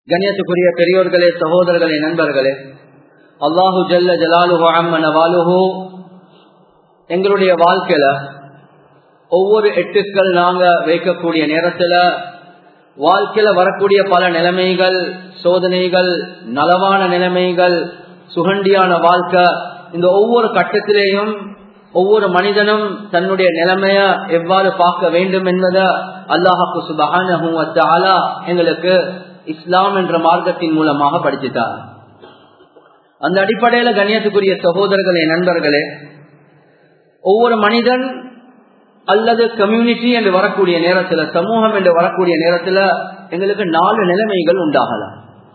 கண்ணியத்துக்குரிய பெரியோர்களே சகோதரர்களே நண்பர்களே அல்லாஹு ஜல்ல ஜலாலுஹு அம்மன வாலுஹு எங்களுடைய வாழ்க்கையில ஒவ்வொரு எட்டுக்கள் நாங்க வைக்கக்கூடிய நேரத்துல வாழ்க்கையில வரக்கூடிய பல நிலைமைகள் சோதனைகள் நலவான நிலைமைகள் சுகண்டியான வாழ்க்கை இந்த ஒவ்வொரு கட்டத்திலேயும் ஒவ்வொரு மனிதனும் தன்னுடைய நிலைமைய எவ்வாறு பார்க்க வேண்டும் என்பதை அல்லாஹாக்கு சுபகான எங்களுக்கு இஸ்லாம் என்ற மார்க்கத்தின் மூலமாக படிச்சுட்டார் அந்த அடிப்படையில கண்ணியத்துக்குரிய சகோதரர்களே நண்பர்களே ஒவ்வொரு மனிதன் அல்லது கம்யூனிட்டி என்று வரக்கூடிய நேரத்துல சமூகம் என்று வரக்கூடிய நேரத்துல எங்களுக்கு நாலு நிலைமைகள் உண்டாகலாம்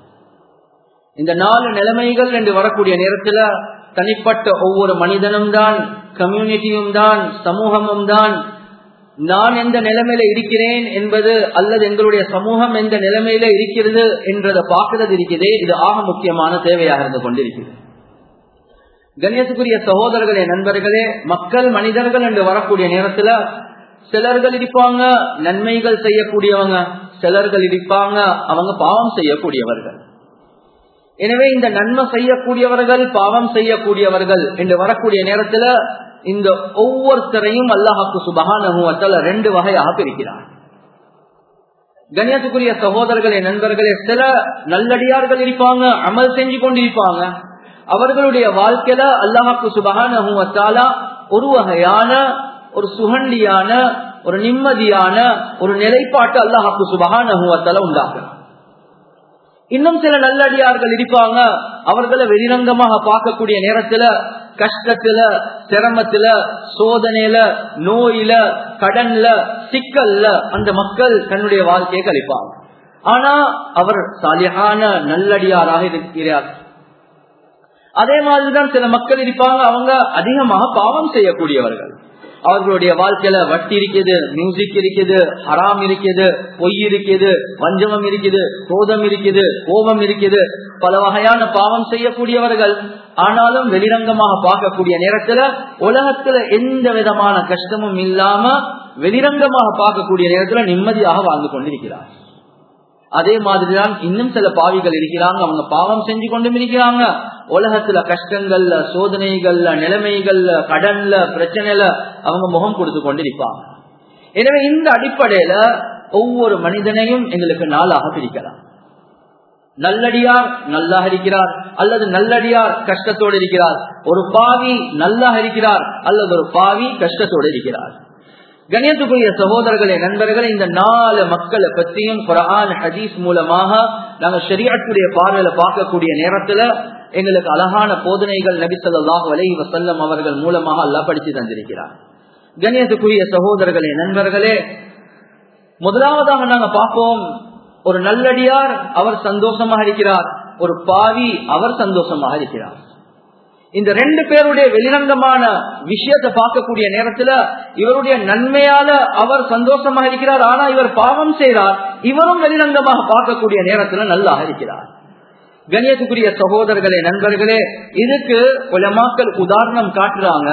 இந்த நாலு நிலைமைகள் என்று வரக்கூடிய நேரத்துல தனிப்பட்ட ஒவ்வொரு மனிதனும் தான் கம்யூனிட்டியும் தான் சமூகமும் தான் நான் எந்த நிலைமையில இருக்கிறேன் என்பது அல்லது எங்களுடைய சமூகம் எந்த நிலைமையில இருக்கிறது என்றதை பார்க்கிறது இருக்கிறதே இது ஆக முக்கியமான தேவையாக இருந்து கொண்டிருக்கிறது கணேசக்குரிய சகோதரர்களே நண்பர்களே மக்கள் மனிதர்கள் என்று வரக்கூடிய நேரத்துல சிலர்கள் இருப்பாங்க நன்மைகள் செய்யக்கூடியவங்க சிலர்கள் இருப்பாங்க அவங்க பாவம் செய்யக்கூடியவர்கள் எனவே இந்த நன்மை செய்யக்கூடியவர்கள் பாவம் செய்யக்கூடியவர்கள் என்று வரக்கூடிய நேரத்துல இந்த ஒவ்வொருத்தரையும் அல்லாஹாக்கு சுபகான ரெண்டு வகையாக பிரிக்கிறார் கண்ணியத்துக்குரிய சகோதரர்களே நண்பர்களே சில நல்லடியார்கள் இருப்பாங்க அமல் செஞ்சு கொண்டிருப்பாங்க அவர்களுடைய வாழ்க்கையில அல்லாஹாக்கு சுபகான ஒரு வகையான ஒரு சுகண்டியான ஒரு நிம்மதியான ஒரு நிலைப்பாட்டு அல்லாஹாக்கு சுபகான உண்டாக்குறான் இன்னும் சில நல்லடியார்கள் இருப்பாங்க அவர்களை வெளிரங்கமாக பார்க்கக்கூடிய நேரத்துல கஷ்டத்துல சிரமத்துல சோதனையில நோயில கடன்ல சிக்கல்ல அந்த மக்கள் தன்னுடைய வாழ்க்கையை கழிப்பாங்க ஆனா அவர் சாலியான நல்லடியாராக இருக்கிறார் அதே மாதிரிதான் சில மக்கள் இருப்பாங்க அவங்க அதிகமாக பாவம் செய்யக்கூடியவர்கள் அவர்களுடைய வாழ்க்கையில வட்டி இருக்குது மியூசிக் இருக்குது ஹராம் இருக்குது பொய் இருக்குது வஞ்சமம் இருக்குது கோதம் இருக்குது கோபம் இருக்குது பல வகையான பாவம் செய்யக்கூடியவர்கள் ஆனாலும் வெளிரங்கமாக பார்க்கக்கூடிய நேரத்துல உலகத்துல எந்த விதமான கஷ்டமும் இல்லாம வெளிரங்கமாக பார்க்கக்கூடிய நேரத்துல நிம்மதியாக வாழ்ந்து கொண்டிருக்கிறார் அதே மாதிரிதான் இன்னும் சில பாவிகள் இருக்கிறாங்க அவங்க பாவம் செஞ்சு கொண்டும் இருக்கிறாங்க உலகத்துல கஷ்டங்கள்ல சோதனைகள்ல நிலைமைகள்ல கடன்ல பிரச்சனைல அவங்க முகம் கொடுத்து கொண்டிருப்பாங்க எனவே இந்த அடிப்படையில ஒவ்வொரு மனிதனையும் எங்களுக்கு நாளாக பிரிக்கலாம் நல்லடியார் நல்லாக இருக்கிறார் அல்லது நல்லடியார் கஷ்டத்தோடு இருக்கிறார் ஒரு பாவி நல்லாக இருக்கிறார் அல்லது ஒரு பாவி கஷ்டத்தோடு இருக்கிறார் கணியத்துக்குரிய சகோதரர்களே நண்பர்களே இந்த நாலு மக்களை பற்றியும் குரான் ஹதீஸ் மூலமாக நாங்க ஷரியாட்டுடைய பார்வையில பார்க்கக்கூடிய நேரத்துல எங்களுக்கு அழகான போதனைகள் நபிசல்லாஹு அலைஹி வசல்லம் அவர்கள் மூலமாக எல்லாம் படித்து தந்திருக்கிறார் கணியத்துக்குரிய சகோதரர்களே நண்பர்களே முதலாவதாக நாங்க பார்ப்போம் ஒரு நல்லடியார் அவர் சந்தோஷமாக இருக்கிறார் ஒரு பாவி அவர் சந்தோஷமாக இருக்கிறார் இந்த ரெண்டு பேருடைய வெளிரங்கமான விஷயத்தை பார்க்கக்கூடிய நேரத்துல இவருடைய நன்மையால அவர் சந்தோஷமாக இருக்கிறார் ஆனா இவர் பாவம் செய்கிறார் இவரும் வெளிரங்கமாக பார்க்கக்கூடிய நேரத்துல நல்லாக இருக்கிறார் கணியத்துக்குரிய சகோதரர்களே நண்பர்களே இதுக்கு உலமாக்கள் உதாரணம் காட்டுறாங்க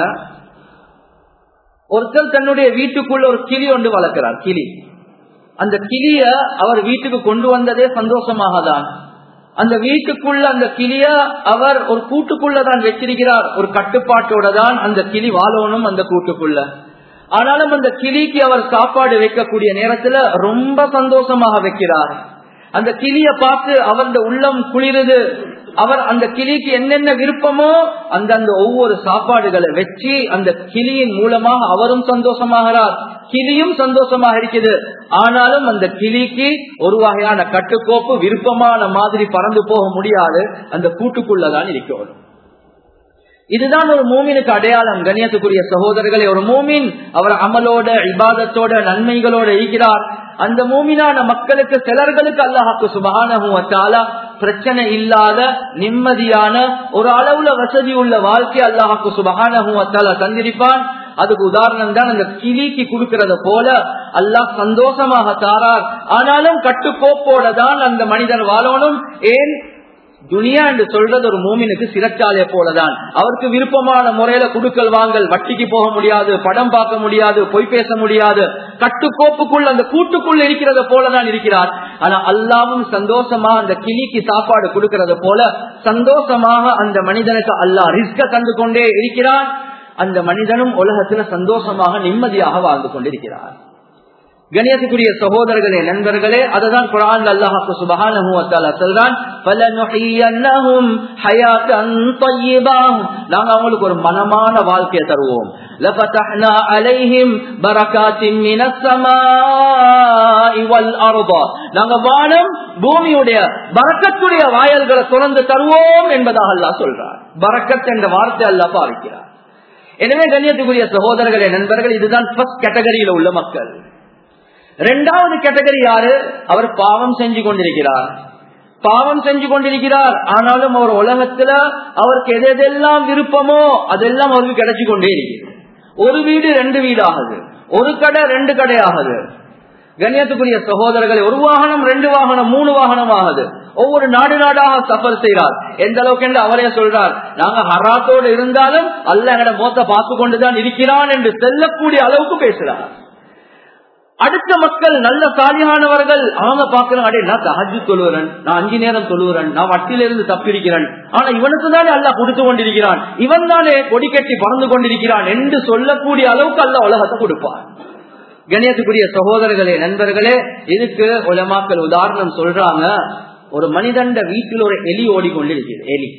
ஒருத்தர் தன்னுடைய வீட்டுக்குள்ள ஒரு கிளி ஒன்று வளர்க்கிறார் கிளி அந்த கிளிய அவர் வீட்டுக்கு கொண்டு வந்ததே சந்தோஷமாக தான் அந்த வீட்டுக்குள்ள அந்த கிளிய அவர் ஒரு கூட்டுக்குள்ள தான் வச்சிருக்கிறார் ஒரு கட்டுப்பாட்டோட தான் அந்த கிளி வாழணும் அந்த கூட்டுக்குள்ள ஆனாலும் அந்த கிளிக்கு அவர் சாப்பாடு வைக்கக்கூடிய நேரத்துல ரொம்ப சந்தோஷமாக வைக்கிறார் அந்த கிளிய பார்த்து அவருடைய உள்ளம் குளிருது அவர் அந்த கிளிக்கு என்னென்ன விருப்பமோ அந்த அந்த ஒவ்வொரு சாப்பாடுகளை வச்சு அந்த கிளியின் மூலமாக அவரும் சந்தோஷமாகிறார் கிளியும் சந்தோஷமாக இருக்குது ஆனாலும் அந்த கிளிக்கு ஒரு வகையான கட்டுக்கோப்பு விருப்பமான மாதிரி பறந்து போக முடியாது அந்த கூட்டுக்குள்ளதான் இருக்கணும் இதுதான் ஒரு மூமினுக்கு அடையாளம் கண்ணியத்துக்குரிய சகோதரர்களே ஒரு மூமின் அவர் அமலோட இபாதத்தோட நன்மைகளோட இருக்கிறார் அந்த மூமினான மக்களுக்கு சிலர்களுக்கு அல்லாஹாக்கு சுபகான பிரச்சனை இல்லாத நிம்மதியான ஒரு அளவுல வசதி உள்ள வாழ்க்கை அல்லாஹாக்கு சுபகான தந்திருப்பான் அதுக்கு உதாரணம் தான் அந்த கிளிக்கு கொடுக்கறத போல அல்லாஹ் சந்தோஷமாக தாரார் ஆனாலும் கட்டுக்கோப்போட தான் அந்த மனிதன் வாழணும் ஏன் துனியா என்று சொல்றது ஒரு மூமினுக்கு சிறச்சாலைய போலதான் அவருக்கு விருப்பமான முறையில குடுக்கல் வாங்கல் வட்டிக்கு போக முடியாது படம் பார்க்க முடியாது பொய் பேச முடியாது கட்டுக்கோப்புக்குள் அந்த கூட்டுக்குள் இருக்கிறத போலதான் இருக்கிறார் ஆனா அல்லாவும் சந்தோஷமா அந்த கிளிக்கு சாப்பாடு கொடுக்கறது போல சந்தோஷமாக அந்த மனிதனுக்கு அல்லாஹ் ரிஸ்க தந்து கொண்டே இருக்கிறான் அந்த மனிதனும் உலகத்துல சந்தோஷமாக நிம்மதியாக வாழ்ந்து கொண்டிருக்கிறார் கணியத்துக்குரிய சகோதரர்களே நண்பர்களே அதுதான் குரான் அல்லாஹாக்கு சுபகான சொல்றான் நாங்க அவங்களுக்கு ஒரு மனமான வாழ்க்கையை தருவோம் நாங்க வானம் பூமியுடைய பறக்கத்துடைய வாயல்களை திறந்து தருவோம் என்பதாக அல்லா சொல்றார் பறக்கத் என்ற வார்த்தை அல்லா பாவிக்கிறார் எனவே கண்ணியத்துக்குரிய சகோதரர்களே நண்பர்கள் இதுதான் ஃபர்ஸ்ட் கேட்டகரியில உள்ள மக்கள் இரண்டாவது கேட்டகரி யாரு அவர் பாவம் செஞ்சு கொண்டிருக்கிறார் பாவம் செஞ்சு கொண்டிருக்கிறார் ஆனாலும் அவர் உலகத்துல அவருக்கு எது எதெல்லாம் விருப்பமோ அதெல்லாம் அவருக்கு கிடைச்சு கொண்டே இருக்கிறது ஒரு வீடு ரெண்டு வீடு ஆகுது ஒரு கடை ரெண்டு கடை ஆகுது கண்ணியத்துக்குரிய சகோதரர்களை ஒரு வாகனம் ரெண்டு வாகனம் மூணு வாகனம் ஆகுது ஒவ்வொரு நாடு நாடாக சஃபர் செய்கிறார் எந்த அளவுக்கு என்று அவரே சொல்றார் நாங்க ஹராத்தோடு இருந்தாலும் அல்ல எங்கட மோத்த பார்த்து கொண்டுதான் இருக்கிறான் என்று செல்லக்கூடிய அளவுக்கு பேசுறார் அடுத்த மக்கள் நல்ல சாலியானவர்கள் அவங்க பாக்குறாங்க அடே நான் தஹஜு தொழுகிறேன் நான் அஞ்சு நேரம் தொழுகிறேன் நான் வட்டியிலிருந்து தப்பிருக்கிறேன் ஆனா இவனுக்கு தானே அல்ல கொடுத்து கொண்டிருக்கிறான் இவன் தானே கொடி கட்டி பறந்து கொண்டிருக்கிறான் என்று சொல்லக்கூடிய அளவுக்கு அல்ல உலகத்தை கொடுப்பான் கணியத்துக்குரிய சகோதரர்களே நண்பர்களே இதுக்கு உலமாக்கள் உதாரணம் சொல்றாங்க ஒரு மனிதண்ட வீட்டில் ஒரு எலி ஓடிக்கொண்டிருக்கிறது எலி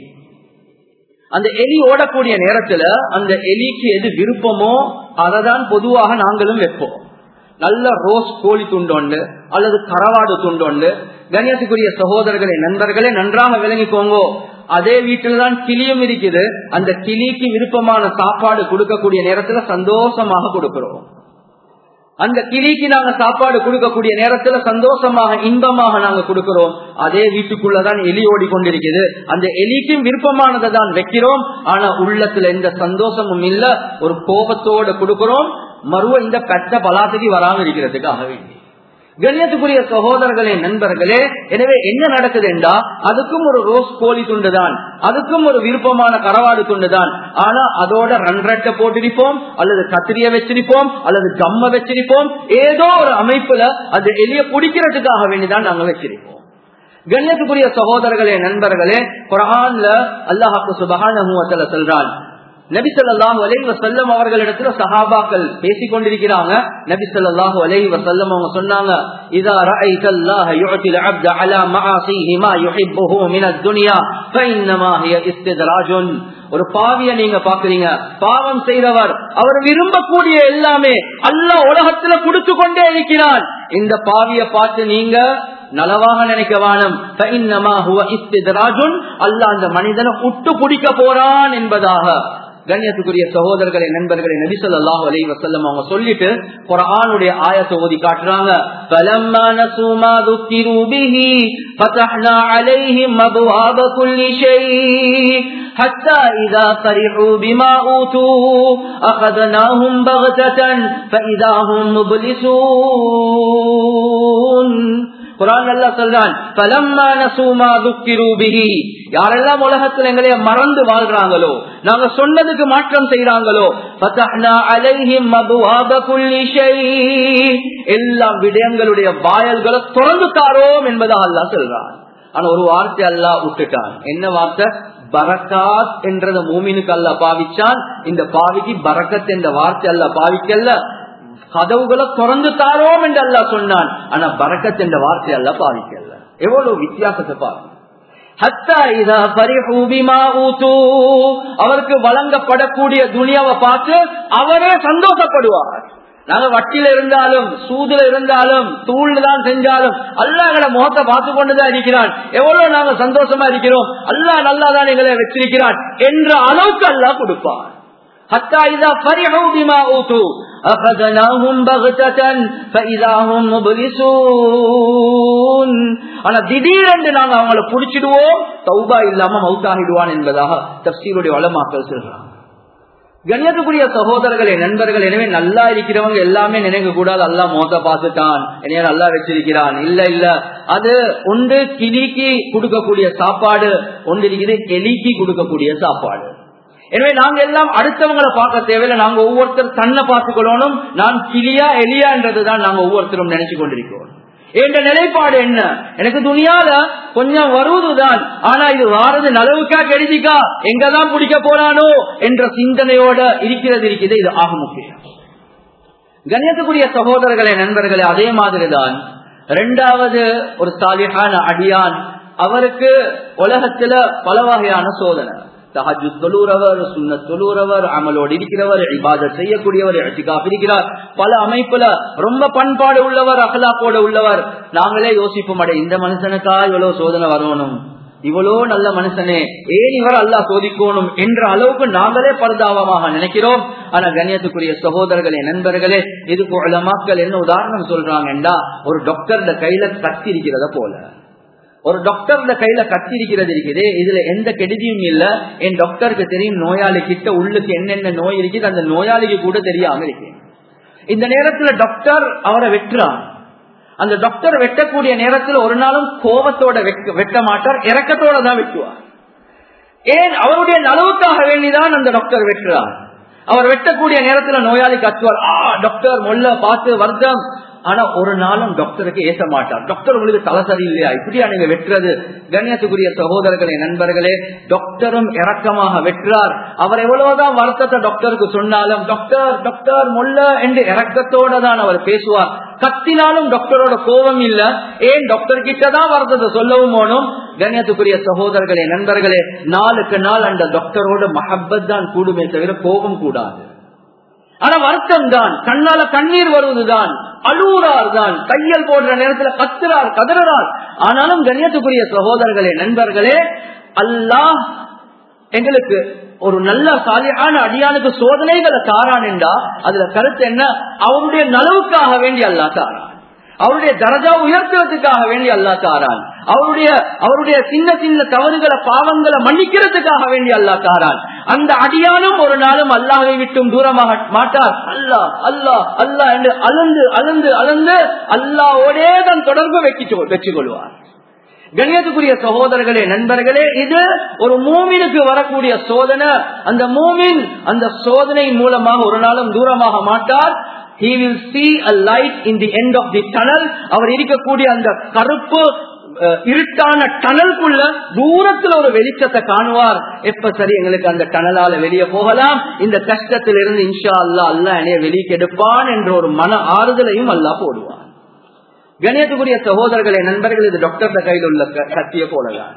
அந்த எலி ஓடக்கூடிய நேரத்துல அந்த எலிக்கு எது விருப்பமோ அதை தான் பொதுவாக நாங்களும் வைப்போம் நல்ல ரோஸ் கோழி துண்டோண்டு அல்லது கரவாடு துண்டோண்டு கணியத்துக்குரிய சகோதரர்களே நண்பர்களே நன்றாக விளங்கிக்கோங்க அதே வீட்டில் தான் கிளியும் இருக்குது அந்த கிளிக்கு விருப்பமான சாப்பாடு கொடுக்கக்கூடிய நேரத்துல சந்தோஷமாக கொடுக்கிறோம் அந்த கிளிக்கு நாங்க சாப்பாடு கொடுக்கக்கூடிய நேரத்துல சந்தோஷமாக இன்பமாக நாங்க கொடுக்கிறோம் அதே வீட்டுக்குள்ளதான் எலி ஓடிக்கொண்டிருக்குது அந்த எலிக்கும் விருப்பமானதை தான் வைக்கிறோம் ஆனா உள்ளத்துல எந்த சந்தோஷமும் இல்ல ஒரு கோபத்தோட கொடுக்கிறோம் மறுவ இந்த பெற்ற பலாத்துக்கு வராம இருக்கிறதுக்காக வேண்டி கண்ணியத்துக்குரிய சகோதரர்களே நண்பர்களே எனவே என்ன நடக்குது என்றா அதுக்கும் ஒரு ரோஸ் கோழி துண்டுதான் அதுக்கும் ஒரு விருப்பமான கரவாடு துண்டுதான் ஆனா அதோட ரன்ரட்டை போட்டிருப்போம் அல்லது கத்திரிய வச்சிருப்போம் அல்லது கம்ம வச்சிருப்போம் ஏதோ ஒரு அமைப்புல அது எளிய பிடிக்கிறதுக்காக வேண்டிதான் நாங்க வச்சிருப்போம் கண்ணியத்துக்குரிய சகோதரர்களே நண்பர்களே குரான்ல அல்லாஹாக்கு சுபகான சொல்றான் நபி சொல்லாஹு அலை வசல்லம் அவர்களிடத்துல சஹாபாக்கள் பேசிக் கொண்டிருக்கிறாங்க நபி சொல்லாஹு அலை வசல்லம் அவங்க சொன்னாங்க இதா رأيت الله يعطي العبد على معاصيه ما يحبه من الدنيا فإنما هي استدراج ஒரு பாவிய நீங்க பாக்குறீங்க பாவம் செய்தவர் அவர் விரும்பக்கூடிய எல்லாமே அல்ல உலகத்துல கொடுத்து கொண்டே இருக்கிறான் இந்த பாவிய பார்த்து நீங்க நலவாக நினைக்க வானம் அல்ல அந்த மனிதனை உட்டு பிடிக்க போறான் என்பதாக கண்ணியத்துக்குரிய சகோதரர்களை நண்பர்களை நபிசல்லாஹு அலி வசல்லம் அவங்க சொல்லிட்டு குரானுடைய ஆயத்தை ஓதி காட்டுறாங்க فَلَمَّا نَسُوا مَا ذُكِّرُوا بِهِ فَتَحْنَا عَلَيْهِمْ أَبْوَابَ كُلِّ شَيْءٍ حَتَّى إِذَا فَرِحُوا بِمَا أُوتُوا أَخَذْنَاهُمْ بَغْتَةً فَإِذَا هُمْ مُبْلِسُونَ குரான் அல்லா சொல்றான் யாரெல்லாம் உலகத்தில் எங்களைய மறந்து வாழ்றாங்களோ நாங்க சொன்னதுக்கு மாற்றம் செய்யறாங்களோ எல்லா விடயங்களுடைய வாயல்களை திறந்து தாரோம் என்பதா அல்லா சொல்றான் ஆனா ஒரு வார்த்தை அல்லா விட்டுட்டான் என்ன வார்த்தை பரக்காத் என்றத மூமினுக்கு அல்ல பாவிச்சான் இந்த பாவிக்கு பரக்கத் என்ற வார்த்தை அல்ல பாவிக்கல்ல கதவுகளை திறந்து தாரோம் என்று அல்லா சொன்னான் ஆனா பரக்கத் என்ற வார்த்தை அல்ல பாவிக்கல எவ்வளவு வித்தியாசத்தை பாருங்க அவருக்கு வழங்கப்படக்கூடிய துணியாவை பார்த்து அவரே சந்தோஷப்படுவார் நாங்க வட்டியில இருந்தாலும் சூதுல இருந்தாலும் தூள்ல தான் செஞ்சாலும் அல்லா எங்களை முகத்தை பார்த்து கொண்டுதான் இருக்கிறான் எவ்வளவு நாங்க சந்தோஷமா இருக்கிறோம் அல்லா நல்லா தான் எங்களை வச்சிருக்கிறான் என்ற அளவுக்கு அல்லா கொடுப்பான் حتى إذا فرحوا بما أوتوا أخذناهم بغتة فإذا هم مبلسون ஆனா திடீரென்று நாங்க அவங்களை புடிச்சிடுவோம் தௌபா இல்லாம மவுத்தாகிடுவான் என்பதாக தப்சீருடைய வளமாக்கள் சொல்றாங்க கண்ணியத்துக்குரிய சகோதரர்களே நண்பர்கள் எனவே நல்லா இருக்கிறவங்க எல்லாமே நினைக்க கூடாது அல்லா மோத்த பார்த்துட்டான் என்னைய நல்லா வச்சிருக்கிறான் இல்ல இல்ல அது ஒன்று கிளிக்கு கொடுக்கக்கூடிய சாப்பாடு ஒன்று இருக்குது எலிக்கு கொடுக்கக்கூடிய சாப்பாடு எனவே நாங்க எல்லாம் அடுத்தவங்களை பார்க்க தேவையில்லை நாங்க ஒவ்வொருத்தர் தன்னை பார்த்துக்கொள்ளணும் நான் கிளியா எலியா என்றதுதான் நாங்க ஒவ்வொருத்தரும் நினைச்சு கொண்டிருக்கிறோம் என்ற நிலைப்பாடு என்ன எனக்கு துணியால கொஞ்சம் வருவதுதான் ஆனா இது வாரது நலவுக்கா கெடுதிக்கா எங்கதான் பிடிக்க போறானோ என்ற சிந்தனையோட இருக்கிறது இருக்குது இது ஆக முக்கியம் கண்ணியத்துக்குரிய சகோதரர்களே நண்பர்களே அதே மாதிரிதான் இரண்டாவது ஒரு சாலிஹான அடியான் அவருக்கு உலகத்துல பல வகையான சோதனை தஹஜு தொழுறவர் சுண்ண தொழுறவர் அமலோடு இருக்கிறவர் இபாத செய்யக்கூடியவர் இருக்கிறார் பல அமைப்புல ரொம்ப பண்பாடு உள்ளவர் அகலாப்போடு உள்ளவர் நாங்களே யோசிப்போம் அடே இந்த மனுஷனுக்கா இவ்வளவு சோதனை வரணும் இவ்வளோ நல்ல மனுஷனே ஏன் இவர் அல்லா சோதிக்கணும் என்ற அளவுக்கு நாங்களே பரிதாபமாக நினைக்கிறோம் ஆனா கண்ணியத்துக்குரிய சகோதரர்களே நண்பர்களே இதுக்கு உலமாக்கள் என்ன உதாரணம் சொல்றாங்கன்றா ஒரு டாக்டர் கையில கத்தி இருக்கிறத போல ஒரு டாக்டர் கையில கத்தி இருக்கிறது இருக்குது இதுல எந்த கெடுதியும் இல்ல என் டாக்டருக்கு தெரியும் நோயாளி கிட்ட உள்ளுக்கு என்னென்ன நோய் இருக்குது அந்த நோயாளிக்கு கூட தெரியாம இருக்கு இந்த நேரத்துல டாக்டர் அவரை வெட்டுறான் அந்த டாக்டர் வெட்டக்கூடிய நேரத்தில் ஒரு நாளும் கோபத்தோட வெட்ட மாட்டார் இறக்கத்தோட தான் வெட்டுவார் ஏன் அவருடைய நலவுக்காக வேண்டிதான் அந்த டாக்டர் வெட்டுறார் அவர் வெட்டக்கூடிய நேரத்தில் நோயாளி கத்துவார் ஆ டாக்டர் மொல்ல பார்த்து வருத்தம் ஆனா ஒரு நாளும் டாக்டருக்கு ஏச மாட்டார் டாக்டர் உங்களுக்கு தலை சரியில்லையா இப்படியா நீங்க வெட்டுறது கண்ணியத்துக்குரிய சகோதரர்களே நண்பர்களே டாக்டரும் இறக்கமாக வெற்றார் அவர் எவ்வளவுதான் வருத்தத்தை டாக்டருக்கு சொன்னாலும் டாக்டர் டாக்டர் மொல்ல என்று இறக்கத்தோட தான் அவர் பேசுவார் கத்தினாலும் டாக்டரோட கோபம் இல்ல ஏன் டாக்டர் கிட்டதான் வருத்தத்தை சொல்லவும் போனும் கண்ணியத்துக்குரிய சகோதரர்களே நண்பர்களே நாளுக்கு நாள் அந்த டாக்டரோட மஹப்பத் தான் கூடுமே தவிர கோபம் கூடாது ஆனா வருத்தம் தான் கண்ணால கண்ணீர் வருவதுதான் அழுவுறார் தான் கையல் போடுற நேரத்துல கத்துறார் கதறார் ஆனாலும் கண்ணியத்துக்குரிய சகோதரர்களே நண்பர்களே அல்லாஹ் எங்களுக்கு ஒரு நல்ல சாலியான அடியானுக்கு சோதனைகளை தாரான் என்றா அதுல கருத்து என்ன அவருடைய நலவுக்காக வேண்டி அல்லா தாரான் அவருடைய தரஜா உயர்த்துறதுக்காக வேண்டி அல்லா தாரான் அவருடைய அவருடைய சின்ன சின்ன தவறுகளை பாவங்களை மன்னிக்கிறதுக்காக வேண்டி அல்லா தாரான் அந்த அடியானும் ஒரு நாளும் அல்லாவை விட்டும் தூரமாக மாட்டார் அல்லா அல்லா அல்லா என்று அலந்து அலந்து அலந்து அல்லாவோடே தன் தொடர்பு வெற்றி வச்சு கொள்வார் கணியத்துக்குரிய சகோதரர்களே நண்பர்களே இது ஒரு மூமினுக்கு வரக்கூடிய சோதனை அந்த மூமின் அந்த சோதனை மூலமாக ஒரு நாளும் தூரமாக மாட்டார் he will see a light in the end of the tunnel அவர் இருக்கக்கூடிய அந்த கருப்பு இருட்டான டனலுக்குள்ள தூரத்துல ஒரு வெளிச்சத்தை காணுவார் எப்ப சரி எங்களுக்கு அந்த டனலால வெளியே போகலாம் இந்த கஷ்டத்திலிருந்து இன்ஷா அல்லா அல்லா என்னைய வெளியே கெடுப்பான் என்ற ஒரு மன ஆறுதலையும் அல்லா போடுவார் கணியத்துக்குரிய சகோதரர்களே நண்பர்கள் இது டாக்டர் கையில் உள்ள கத்திய போலதான்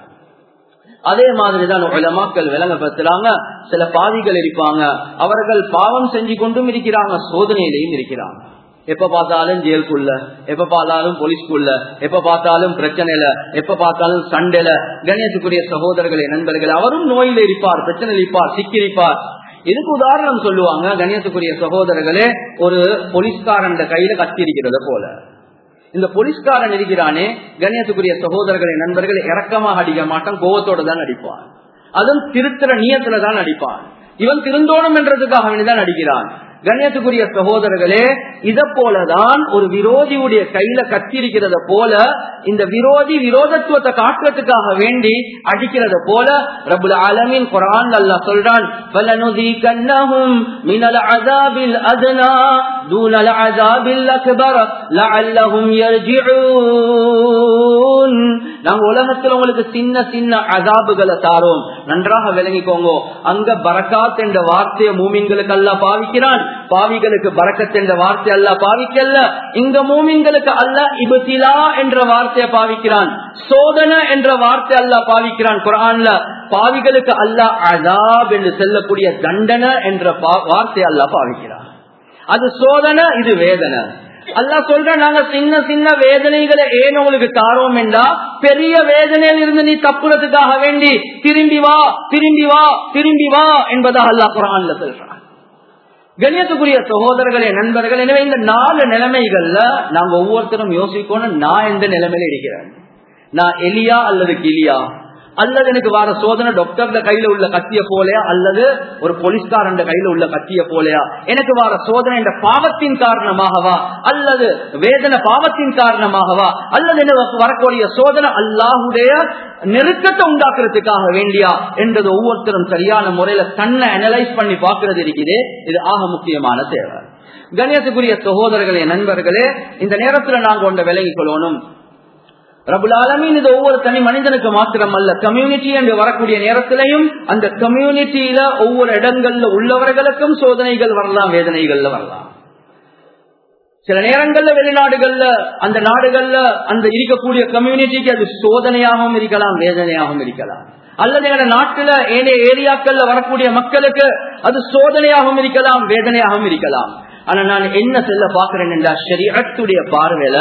அதே மாதிரிதான் உலமாக்கள் விளங்கப்படுத்துறாங்க சில பாவிகள் இருப்பாங்க அவர்கள் பாவம் செஞ்சு கொண்டும் இருக்கிறாங்க சோதனையிலையும் இருக்கிறாங்க எப்ப பார்த்தாலும் ஜெயிலுக்குள்ள எப்ப பார்த்தாலும் போலீஸ்க்குள்ள எப்ப பார்த்தாலும் பிரச்சனையில எப்ப பார்த்தாலும் சண்டையில கணேசத்துக்குரிய சகோதரர்களே நண்பர்கள் அவரும் நோயில இருப்பார் பிரச்சனை இருப்பார் சிக்கிரிப்பார் இதுக்கு உதாரணம் சொல்லுவாங்க கணேசத்துக்குரிய சகோதரர்களே ஒரு போலீஸ்காரன் கையில கத்தி இருக்கிறத போல இந்த போலீஸ்காரன் இருக்கிறானே கண்ணியத்துக்குரிய சகோதரர்களை நண்பர்கள் இறக்கமாக அடிக்க மாட்டான் கோவத்தோட தான் அடிப்பான் அதுவும் திருத்துற நியத்துல தான் அடிப்பான் இவன் திருந்தோணும் என்றதுக்காக வேண்டிதான் அடிக்கிறான் கண்ணியத்துக்குரிய சகோதரர்களே இத போலதான் ஒரு விரோதியுடைய கையில கத்திருக்கிறத போல இந்த விரோதி விரோதத்துவத்தை காட்டுறதுக்காக வேண்டி அடிக்கிறத போல ரபுல் ஆலமின் குரான் அல்லா சொல்றான் மினல் அதாபில் அதனா தூனல் அதாபில் அக்பர் லஅல்லஹும் யர்ஜிஊன் நாங்க உலகத்துல உங்களுக்கு சின்ன சின்ன அதாபுகளை தாரோம் நன்றாக விளங்கிக்கோங்க அங்க பரக்காத் என்ற வார்த்தையை மூமின்களுக்கு அல்ல பாவிக்கிறான் பாவிகளுக்கு பரக்கத் என்ற வார்த்தை அல்ல பாவிக்கல்ல இங்க மூமின்களுக்கு அல்ல இபத்திலா என்ற வார்த்தையை பாவிக்கிறான் சோதனை என்ற வார்த்தை அல்ல பாவிக்கிறான் குரான்ல பாவிகளுக்கு அல்ல அதாப் என்று செல்லக்கூடிய தண்டனை என்ற வார்த்தை அல்ல பாவிக்கிறான் அது சோதனை இது வேதனை அல்லா சொல்ற நாங்க சின்ன சின்ன வேதனைகளை ஏன் உங்களுக்கு தாரோம் என்றா பெரிய வேதனையில் இருந்து நீ தப்புறதுக்காக வேண்டி திரும்பி வா திரும்பி வா திரும்பி வா என்பதாக அல்லா குரான்ல சொல்றான் கணியத்துக்குரிய சகோதரர்களே நண்பர்கள் எனவே இந்த நாலு நிலைமைகள்ல நாங்க ஒவ்வொருத்தரும் யோசிக்கணும் நான் எந்த நிலைமையில இருக்கிறேன் நான் எலியா அல்லது கிளியா அல்லது எனக்கு வர சோதனை டாக்டர்ல கையில உள்ள கத்திய போலையா அல்லது ஒரு போலீஸ்காரன் கையில உள்ள கத்திய போலையா எனக்கு வர சோதனை என்ற பாவத்தின் காரணமாகவா அல்லது வேதனை பாவத்தின் காரணமாகவா அல்லது எனக்கு வரக்கூடிய சோதனை அல்லாஹுடைய நெருக்கத்தை உண்டாக்குறதுக்காக வேண்டியா என்றது ஒவ்வொருத்தரும் சரியான முறையில தன்னை அனலைஸ் பண்ணி பார்க்கறது இருக்குது இது ஆக முக்கியமான தேவை கணியத்துக்குரிய சகோதரர்களே நண்பர்களே இந்த நேரத்துல நாங்க ஒன்றை விலகிக் கொள்ளணும் ரபுல் ஆலமீன் இது ஒவ்வொரு தனி மனிதனுக்கு மாத்திரம் அல்ல கம்யூனிட்டி என்று வரக்கூடிய நேரத்திலையும் அந்த கம்யூனிட்டியில ஒவ்வொரு இடங்கள்ல உள்ளவர்களுக்கும் சோதனைகள் வரலாம் வேதனைகள்ல வரலாம் சில நேரங்கள்ல வெளிநாடுகள்ல அந்த நாடுகள்ல அந்த இருக்கக்கூடிய கம்யூனிட்டிக்கு அது சோதனையாகவும் இருக்கலாம் வேதனையாகவும் இருக்கலாம் அல்லது எங்க நாட்டுல ஏனைய ஏரியாக்கள்ல வரக்கூடிய மக்களுக்கு அது சோதனையாகவும் இருக்கலாம் வேதனையாகவும் இருக்கலாம் ஆனா நான் என்ன செல்ல பாக்குறேன் என்றா ஷரியத்துடைய பார்வையில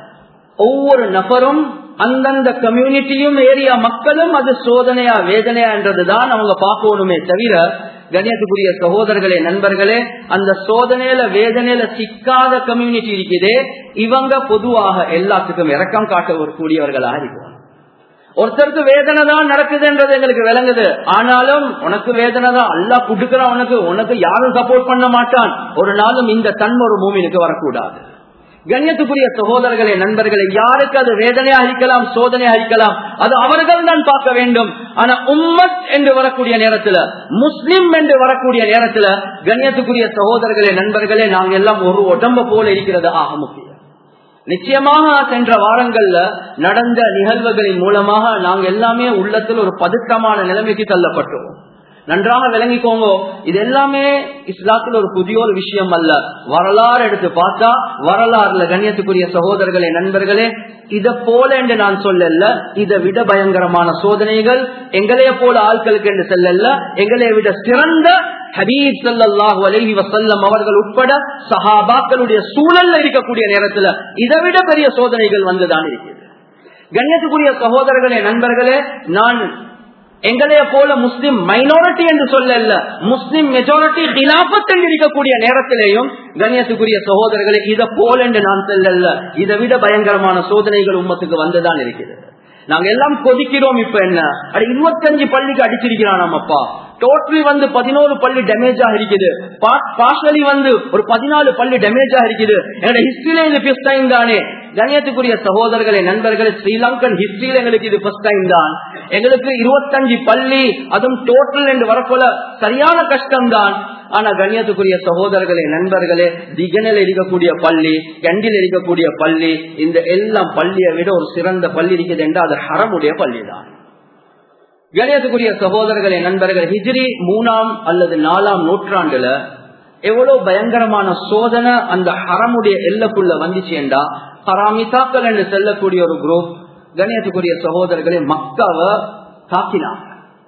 ஒவ்வொரு நபரும் அந்தந்த கம்யூனிட்டியும் ஏரியா மக்களும் அது சோதனையா வேதனையா என்றதுதான் அவங்க பார்க்கணுமே தவிர கணியத்துக்குரிய சகோதரர்களே நண்பர்களே அந்த சோதனையில வேதனையில சிக்காத கம்யூனிட்டி இருக்குதே இவங்க பொதுவாக எல்லாத்துக்கும் இறக்கம் காட்டக்கூடியவர்களாக இருக்கும் ஒருத்தருக்கு வேதனை தான் நடக்குதுன்றது எங்களுக்கு விளங்குது ஆனாலும் உனக்கு வேதனை தான் அல்லா குடுக்கிறான் உனக்கு உனக்கு யாரும் சப்போர்ட் பண்ண மாட்டான் ஒரு நாளும் இந்த தன்மை ஒரு மூமினுக்கு வரக்கூடாது கண்ணியத்துக்குரிய சகோதரர்களே நண்பர்களே யாருக்கு அது வேதனையா அளிக்கலாம் சோதனையா அளிக்கலாம் அது அவர்கள் தான் பார்க்க வேண்டும் ஆனா உம்மத் என்று வரக்கூடிய நேரத்துல முஸ்லிம் என்று வரக்கூடிய நேரத்துல கண்ணியத்துக்குரிய சகோதரர்களே நண்பர்களே நாங்க எல்லாம் ஒரு உடம்ப போல இருக்கிறது ஆக முக்கியம் நிச்சயமாக சென்ற வாரங்கள்ல நடந்த நிகழ்வுகளின் மூலமாக நாங்க எல்லாமே உள்ளத்தில் ஒரு பதுக்கமான நிலைமைக்கு தள்ளப்பட்டோம் நன்றாக விளங்கிக்கோங்க இது எல்லாமே இஸ்லாத்தில் ஒரு புதிய ஒரு விஷயம் அல்ல வரலாறு எடுத்து பார்த்தா வரலாறுல கண்ணியத்துக்குரிய சகோதரர்களே நண்பர்களே இத போல என்று நான் சொல்லல இதை விட பயங்கரமான சோதனைகள் எங்களைய போல ஆட்களுக்கு என்று செல்லல எங்களைய விட சிறந்த ஹபீப் சல்லாஹு அலஹி வசல்லம் அவர்கள் உட்பட சஹாபாக்களுடைய சூழல்ல இருக்கக்கூடிய நேரத்துல இதை விட பெரிய சோதனைகள் வந்துதான் இருக்கிறது கண்ணியத்துக்குரிய சகோதரர்களே நண்பர்களே நான் எங்களைய போல முஸ்லிம் மைனாரிட்டி என்று சொல்லல முஸ்லிம் மெஜாரிட்டி டிலாபத் என்று இருக்கக்கூடிய நேரத்திலேயும் கண்ணியத்துக்குரிய சகோதரர்களே இதை போல என்று நான் சொல்லல இதை விட பயங்கரமான சோதனைகள் உம்மத்துக்கு வந்துதான் இருக்கிறது நாங்க எல்லாம் கொதிக்கிறோம் இப்ப என்ன அது இருபத்தஞ்சு பள்ளிக்கு அடிச்சிருக்கிறான் நம்மப்பா டோட்டலி வந்து பதினோரு பள்ளி டேமேஜ் ஆக இருக்குது பார்ஷலி வந்து ஒரு பதினாலு பள்ளி டேமேஜ் ஆக இருக்குது என்னோட ஹிஸ்டரியில இது ஃபர்ஸ்ட் டைம் தானே கண்ணியத்துக்குரிய சகோதரர்களே நண்பர்களே ஸ்ரீலங்கன் ஹிஸ்டரியில எங்களுக்கு இது ஃபர்ஸ்ட் டைம் தான் எங்களுக்கு இருபத்தஞ்சு பள்ளி அதுவும் டோட்டல் என்று வரப்போல சரியான கஷ்டம் தான் ஆனா கண்ணியத்துக்குரிய சகோதரர்களே நண்பர்களே திகனில் இருக்கக்கூடிய பள்ளி கண்டில் இருக்கக்கூடிய பள்ளி இந்த எல்லாம் பள்ளியை விட ஒரு சிறந்த பள்ளி இருக்குது என்றால் அது ஹரமுடைய பள்ளி தான் கணியத்துக்குரிய சகோதரர்களே நண்பர்கள் ஹிஜ்ரி மூணாம் அல்லது நாலாம் நூற்றாண்டுல எவ்வளவு பயங்கரமான சோதனை அந்த ஹரமுடைய எல்லைக்குள்ள வந்துச்சேண்டா ஹராமிதாக்கள் என்று செல்லக்கூடிய ஒரு குரூப் கணியத்துக்குரிய சகோதரர்களே மக்காவை தாக்கினாங்க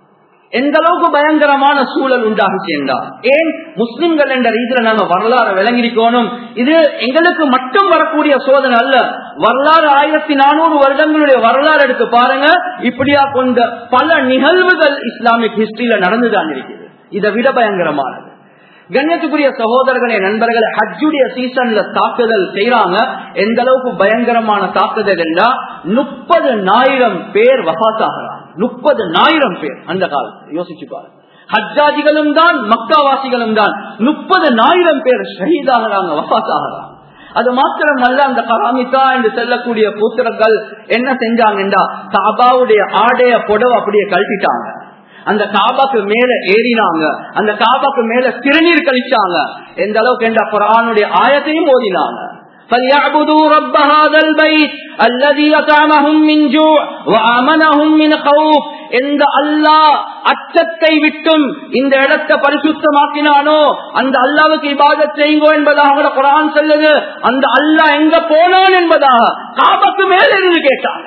எந்த அளவுக்கு பயங்கரமான சூழல் உண்டாகுச்சு என்றா ஏன் முஸ்லிம்கள் என்ற ரீதியில நாங்க வரலாறு விளங்கிருக்கணும் இது எங்களுக்கு மட்டும் வரக்கூடிய சோதனை அல்ல வரலாறு ஆயிரத்தி நானூறு வருடங்களுடைய வரலாறு எடுத்து பாருங்க இப்படியா கொண்ட பல நிகழ்வுகள் இஸ்லாமிக் ஹிஸ்டரியில நடந்துதான் இருக்குது இதை விட பயங்கரமானது கண்ணியத்துக்குரிய சகோதரர்களே நண்பர்கள் ஹஜ்ஜுடைய சீசன்ல தாக்குதல் செய்யறாங்க எந்த அளவுக்கு பயங்கரமான தாக்குதல் என்றா முப்பது ஆயிரம் பேர் வகாத்தாகிறாங்க முப்பது ஆயிரம் பேர் அந்த காலத்தில் யோசிச்சு பாருங்க ஹஜ்ஜாஜிகளும் தான் மக்காவாசிகளும் தான் முப்பது ஆயிரம் பேர் ஷஹீதாகிறாங்க வபாத்தாகிறாங்க அது மாத்திரம் அல்ல அந்த கராமிக்கா என்று செல்லக்கூடிய கூத்திரங்கள் என்ன செஞ்சாங்கன்றா காபாவுடைய ஆடைய புடவை அப்படியே கழட்டிட்டாங்க அந்த காபாக்கு மேல ஏறினாங்க அந்த காபாக்கு மேல திருநீர் கழிச்சாங்க எந்த அளவுக்கு என்ற குரானுடைய ஆயத்தையும் ஓதினாங்க فليعبدوا رب هذا البيت الذي أطعمهم من جوع وآمنهم من خوف எந்த அல்லாஹ் அச்சத்தை விட்டும் இந்த இடத்தை பரிசுத்தமாக்கினானோ அந்த அல்லாவுக்கு இபாதத் செய்யுங்கோ என்பதாக குரான் சொல்லுது அந்த அல்லாஹ் எங்க போனான் என்பதாக காபத்து மேல இருந்து கேட்டாங்க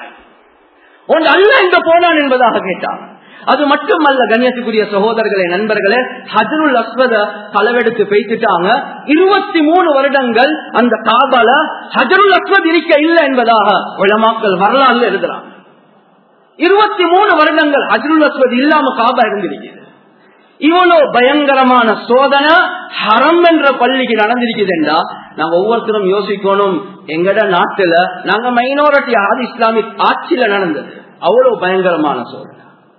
உன் அல்லாஹ் எங்க போனான் என்பதாக கேட்டாங்க அது மட்டுமல்ல கண்ணியத்துக்குரிய சகோதரர்களே நண்பர்களே ஹஜருல் அஸ்வத களவெடுத்து பேசிட்டாங்க இருபத்தி மூணு வருடங்கள் அந்த காபால ஹஜருல் அஸ்வத் இருக்க இல்லை என்பதாக உலமாக்கள் வரலாறு எழுதுறாங்க இருபத்தி மூணு வருடங்கள் ஹஜருல் அஸ்வத் இல்லாம காபா இருந்திருக்கிறது இவ்வளவு பயங்கரமான சோதனை ஹரம் என்ற பள்ளிக்கு நடந்திருக்குதுண்டா நாங்க ஒவ்வொருத்தரும் யோசிக்கணும் எங்கட நாட்டுல நாங்க மைனாரிட்டி ஆதி இஸ்லாமிக் ஆட்சியில நடந்தது அவ்வளவு பயங்கரமான சோதனை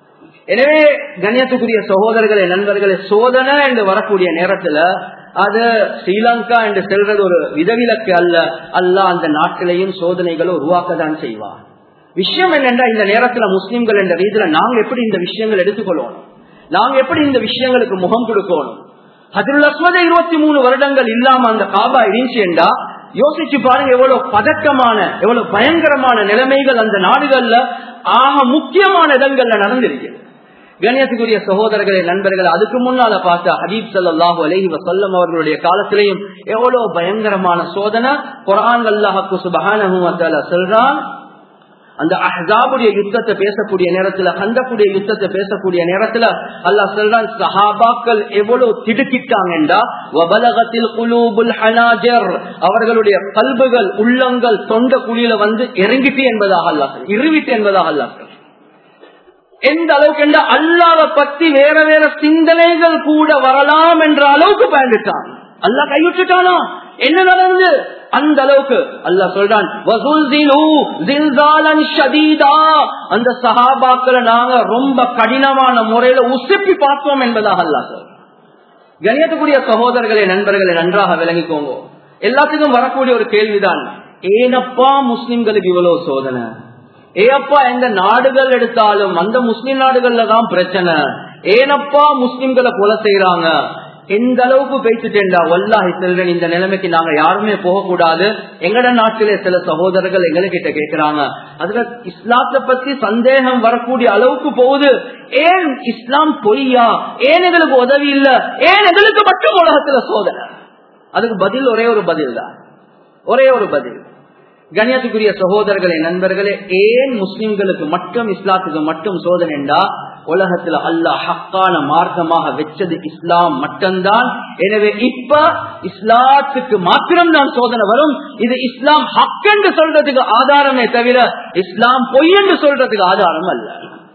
எனவே கண்ணியத்துக்குரிய சகோதரர்களே நண்பர்களே சோதனை என்று வரக்கூடிய நேரத்துல அது ஸ்ரீலங்கா என்று செல்றது ஒரு விதவிலக்கு அல்ல அல்ல அந்த நாட்டிலையும் சோதனைகளை உருவாக்கத்தான் செய்வார் விஷயம் என்னென்றா இந்த நேரத்துல முஸ்லிம்கள் என்ற ரீதியில நாங்க எப்படி இந்த விஷயங்கள் எடுத்துக்கொள்ளணும் நாங்க எப்படி இந்த விஷயங்களுக்கு முகம் கொடுக்கணும் அதில் அஸ்வத இருபத்தி மூணு வருடங்கள் இல்லாம அந்த காபா இடிஞ்சு என்றா யோசிச்சு பாருங்க எவ்வளவு பதக்கமான எவ்வளவு பயங்கரமான நிலைமைகள் அந்த நாடுகள்ல ஆக முக்கியமான இடங்கள்ல நடந்திருக்கிறது கண்ணியத்துக்குரிய சகோதரர்களே நண்பர்கள் அதுக்கு முன்னால பார்த்தா ஹபீப் சல்லாஹு அலஹி வசல்லம் அவர்களுடைய காலத்திலையும் எவ்வளவு பயங்கரமான சோதனை குரான் அல்லாஹு சுபஹான சொல்றான் அந்த அஹாபுடைய யுத்தத்தை பேசக்கூடிய நேரத்துல கந்தக்கூடிய யுத்தத்தை பேசக்கூடிய நேரத்துல அல்லா சொல்றான் சஹாபாக்கள் எவ்வளவு திடுக்கிட்டாங்கண்டா அவர்களுடைய கல்புகள் உள்ளங்கள் தொண்ட குழியில வந்து இறங்கிட்டு என்பதாக அல்லா இருவிட்டு என்பதாக அல்லா எந்த அளவுக்கு என்ற அல்லாவை பத்தி வேற வேற சிந்தனைகள் கூட வரலாம் என்ற அளவுக்கு பயந்துட்டான் அல்லா கைவிட்டுட்டானா என்ன நடந்து அந்த அளவுக்கு அல்லா சொல்றான் அந்த சகாபாக்களை நாங்க ரொம்ப கடினமான முறையில உசுப்பி பார்த்தோம் என்பதாக அல்லா சொல் கணியத்துக்குரிய சகோதரர்களே நண்பர்களை நன்றாக விளங்கிக்கோங்க எல்லாத்துக்கும் வரக்கூடிய ஒரு கேள்விதான் ஏனப்பா முஸ்லிம்களுக்கு இவ்வளவு சோதனை ஏப்பா எந்த நாடுகள் எடுத்தாலும் அந்த முஸ்லிம் நாடுகள்ல தான் பிரச்சனை ஏனப்பா முஸ்லிம்களை கொலை செய்யறாங்க எந்த அளவுக்கு பேசிட்டேன்டா வல்லாஹி செல்வன் இந்த நிலைமைக்கு நாங்க யாருமே போகக்கூடாது எங்கட நாட்டிலே சில சகோதரர்கள் எங்ககிட்ட கேட்கிறாங்க அதுல இஸ்லாத்தை பத்தி சந்தேகம் வரக்கூடிய அளவுக்கு போகுது ஏன் இஸ்லாம் பொய்யா ஏன் எங்களுக்கு உதவி இல்ல ஏன் எங்களுக்கு மட்டும் உலகத்துல சோதனை அதுக்கு பதில் ஒரே ஒரு பதில் தான் ஒரே ஒரு பதில் கண்ணியத்துக்குரிய சகோதரர்களே நண்பர்களே ஏன் முஸ்லிம்களுக்கு மட்டும் இஸ்லாத்துக்கு மட்டும் சோதனைண்டா உலகத்துல அல்லாஹ் ஹக்கான மார்க்கமாக வச்சது இஸ்லாம் மட்டும்தான் எனவே இப்ப இஸ்லாத்துக்கு மாத்திரம்தான் சோதனை வரும் இது இஸ்லாம் ஹக் என்று சொல்றதுக்கு ஆதாரமே தவிர இஸ்லாம் பொய் என்று சொல்றதுக்கு ஆதாரம் அல்ல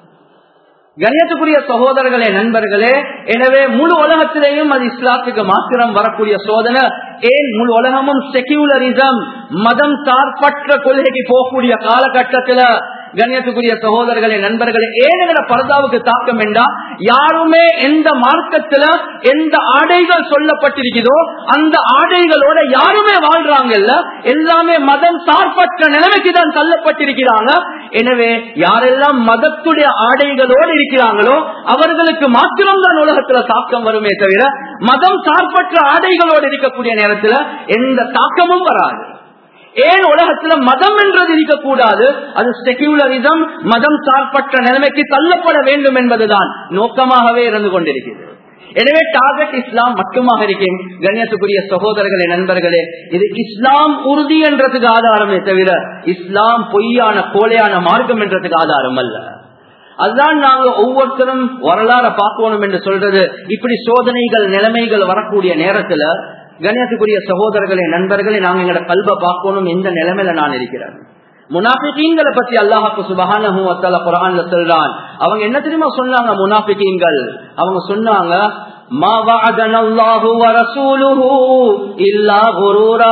கணியத்துக்குரிய சகோதரர்களே நண்பர்களே எனவே முழு உலகத்திலேயும் அது இஸ்லாத்துக்கு மாத்திரம் வரக்கூடிய சோதனை ஏன் முழு உலகமும் செக்யூலரிசம் மதம் சார்பற்ற கொள்கைக்கு போகக்கூடிய காலகட்டத்துல கண்ணியத்துக்குரிய சகோதரர்களே நண்பர்களே ஏன் பரதாவுக்கு தாக்கம் என்றா யாருமே எந்த மார்க்கத்துல எந்த ஆடைகள் சொல்லப்பட்டிருக்கிறதோ அந்த ஆடைகளோட யாருமே வாழ்றாங்கல்ல எல்லாமே மதம் சார்பற்ற நிலைமைக்கு தான் தள்ளப்பட்டிருக்கிறாங்க எனவே யாரெல்லாம் மதத்துடைய ஆடைகளோடு இருக்கிறாங்களோ அவர்களுக்கு மாத்திரம்தான் உலகத்துல தாக்கம் வருமே தவிர மதம் சார்பற்ற ஆடைகளோடு இருக்கக்கூடிய நேரத்துல எந்த தாக்கமும் வராது ஏன் உலகத்துல மதம் என்றது இருக்கக்கூடாது அது செக்யூலரிசம் மதம் சார்பற்ற நிலைமைக்கு தள்ளப்பட வேண்டும் என்பதுதான் நோக்கமாகவே இருந்து கொண்டிருக்கிறது எனவே டார்கெட் இஸ்லாம் மட்டுமாக இருக்கேன் கண்ணியத்துக்குரிய சகோதரர்களே நண்பர்களே இது இஸ்லாம் உறுதி என்றதுக்கு ஆதாரமே தவிர இஸ்லாம் பொய்யான கோலையான மார்க்கம் என்றதுக்கு ஆதாரம் அல்ல அதுதான் நாங்க ஒவ்வொருத்தரும் வரலாற பார்க்கணும் என்று சொல்றது இப்படி சோதனைகள் நிலைமைகள் வரக்கூடிய நேரத்துல கணியத்துக்குரிய சகோதரர்களே நண்பர்களே நாங்க எங்களோட கல்வ பார்க்கணும் எந்த நிலைமையில நான் இருக்கிறேன் முனாபிகீன்களை பத்தி அல்லாஹாக்கு சுபகான குரான்ல சொல்றான் அவங்க என்ன தெரியுமா சொன்னாங்க முனாபிகீன்கள் அவங்க சொன்னாங்க ما وعدنا الله ورسوله إلا غرورا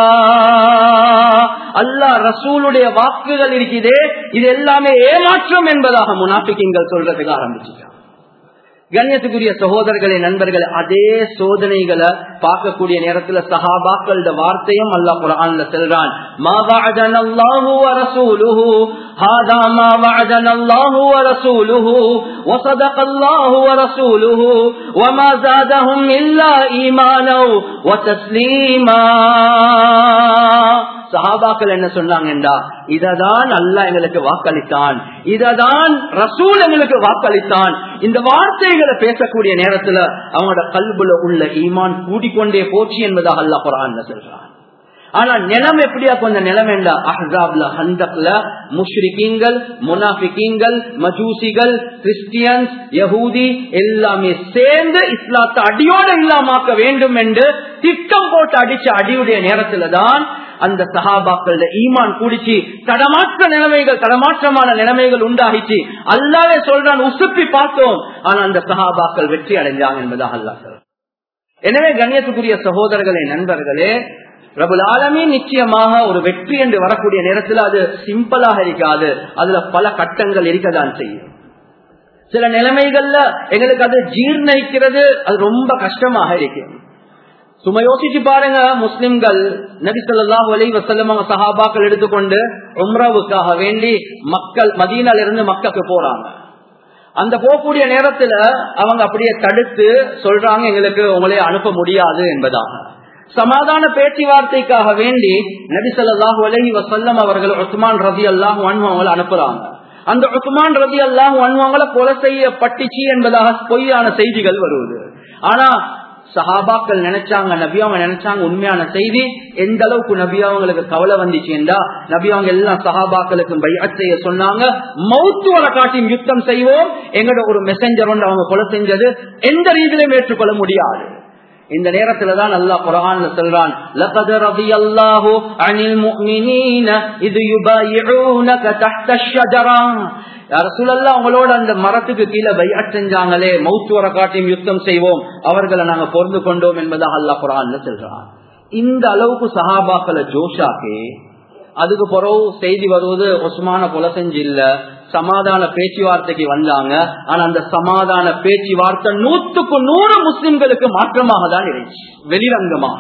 அல்லாஹ் ரசூலுடைய வாக்குகள் இருக்குதே இது எல்லாமே ஏமாற்றம் என்பதாக முனாபிக்கிங்கள் சொல்றதுக்கு ஆரம்பிச்சுட்டான் கண்ணியத்துக்குரிய சகோதரர்களே நண்பர்கள் அதே சோதனைகளை பார்க்கக்கூடிய நேரத்துல சஹாபாக்களோட வார்த்தையும் அல்லாஹ் குரான்ல செல்றான் ما وعدنا الله ورسوله هذا ما وعدنا الله ورسوله وصدق الله ورسوله وما زادهم إلا إيمانا وتسليما சஹாபாக்கள் என்ன சொன்னாங்கண்டா இததான் அல்ல எங்களுக்கு வாக்களித்தான் இததான் ரசூல் எங்களுக்கு வாக்களித்தான் இந்த வார்த்தைகளை பேசக்கூடிய நேரத்துல அவங்களோட கல்புல உள்ள ஈமான் கூடிக்கொண்டே போச்சு என்பதாக அல்லா குரான் சொல்றான் ஆனா நிலம் எப்படியா கொஞ்ச நிலம் என்றா அஹாப்ல ஹந்தக்ல முஷ்ரிகீங்கள் முனாஃபிகீங்கள் மஜூசிகள் கிறிஸ்டியன்ஸ் யகூதி எல்லாமே சேர்ந்து இஸ்லாத்தை அடியோட இல்லாமாக்க வேண்டும் என்று திட்டம் போட்டு அடிச்ச அடியுடைய நேரத்துல தான் அந்த சஹாபாக்கள ஈமான் குடிச்சு தடமாற்ற நிலைமைகள் தடமாற்றமான நிலைமைகள் உண்டாகிச்சு அல்லாவே சொல்றான் உசுப்பி பார்த்தோம் ஆனா அந்த சஹாபாக்கள் வெற்றி அடைஞ்சாங்க என்பதாக அல்லா சொல்ற எனவே கண்ணியத்துக்குரிய சகோதரர்களே நண்பர்களே ரபுல் ஆலமே நிச்சயமாக ஒரு வெற்றி என்று வரக்கூடிய நேரத்தில் அது சிம்பிளாக இருக்காது அதுல பல கட்டங்கள் இருக்கதான் செய்யும் சில நிலைமைகள்ல எங்களுக்கு அது ஜீர்ணிக்கிறது அது ரொம்ப கஷ்டமாக இருக்கும் சும்மா யோசிச்சு பாருங்க முஸ்லிம்கள் நபி சொல்லாஹ் அலி வசல்லம் அவங்க சஹாபாக்கள் எடுத்துக்கொண்டு உம்ராவுக்காக வேண்டி மக்கள் மதீனால இருந்து மக்களுக்கு போறாங்க அந்த போகக்கூடிய நேரத்துல அவங்க அப்படியே தடுத்து சொல்றாங்க எங்களுக்கு உங்களே அனுப்ப முடியாது என்பதாக சமாதான பேச்சுவார்த்தைக்காக வேண்டி நபி சொல்லாஹு அலஹி வசல்லம் அவர்கள் உஸ்மான் ரதி அல்லாஹ் அவங்களை அனுப்புறாங்க அந்த உஸ்மான் ரதி அல்லாஹ் அவங்களை கொலை செய்யப்பட்டுச்சு என்பதாக பொய்யான செய்திகள் வருவது ஆனா சஹாபாக்கள் நினைச்சாங்க நபி அவங்க நினைச்சாங்க உண்மையான செய்தி எந்த அளவுக்கு நபி அவங்களுக்கு கவலை வந்துச்சு என்றா நபி அவங்க எல்லாம் சஹாபாக்களுக்கு பையத் செய்ய சொன்னாங்க மௌத்து வர காட்டியும் யுத்தம் செய்வோம் எங்களோட ஒரு மெசஞ்சர் வந்து அவங்க கொலை செஞ்சது எந்த ரீதியிலும் ஏற்றுக்கொள்ள முடியாது இந்த நேரத்துல தான் அல்லாஹ் குரான்ல சொல்றான் லقد رضي الله عن المؤمنين اذ يبايعونك تحت الشجره ரசூலல்லா உங்களோட அந்த மரத்துக்கு கீழே பையட் செஞ்சாங்களே மௌத்து வர காட்டியும் யுத்தம் செய்வோம் அவர்களை நாங்க பொருந்து கொண்டோம் என்பதாக அல்லா குரான்ல சொல்றான் இந்த அளவுக்கு சஹாபாக்களை ஜோஷாக்கே அதுக்கு பிறகு செய்தி வருவது ஒஸ்மான கொலை செஞ்சு இல்ல சமாதான பேச்சுவார்த்தைக்கு வந்தாங்க ஆனா அந்த சமாதான பேச்சுவார்த்தை நூத்துக்கு நூறு முஸ்லிம்களுக்கு மாற்றமாக தான் இருந்துச்சு வெளிரங்கமாக